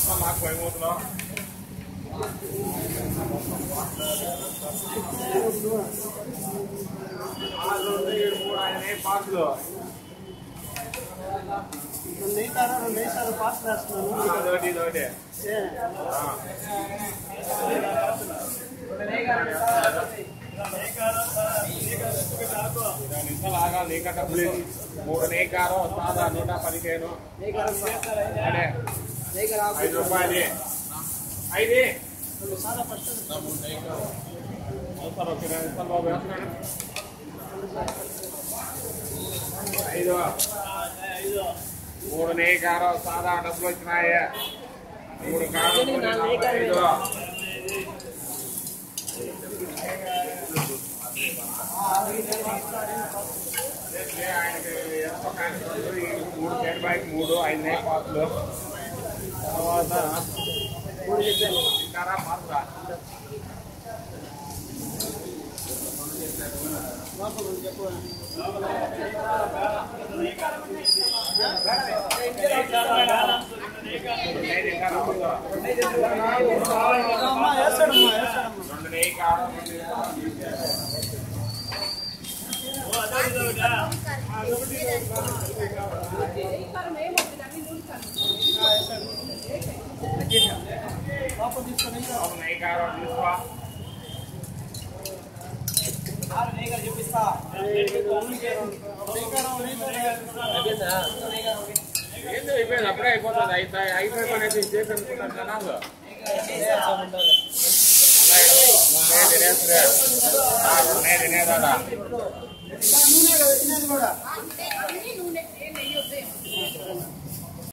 నాకు భయమవుతున్నావు ఆరు ఏడు మూడు ఆయన పాసులు అదొకటి ఇదొకటి నిమిషాలు ఆగాలి నీక డబ్బులు ఇది. మూడు నీకారు సాదా నూట పదిహేను అదే ఐదు రూపాయలు ఐదు అవసరం ఒక రెండు నిమిషాలు బాబు వేస్తున్నాడు ఐదు మూడు నీకారు సాదా డబ్బులు వచ్చినాయి మూడు కారు మూడు నలభై ఐదు అదే ఆయనకి ఎంత కాని ఈ మూడు కేట్ బైక్ మూడు ఐదు నెయ్యి పాత్రలు తర్వాత తింటారా పాత్ర నెయ్యి తింటారా పాత్ర? రెండు నెయ్యి కారం ఒక నెయ్యి కారం తీసుకో ఏంది అయిపోయింది అప్పుడే అయిపోతుంది అయితే అయిపోయి పని అయితే చేసి అనుకుంటాను జనాలు నేను తినేస్తున్నా నేను తినేదా నూనె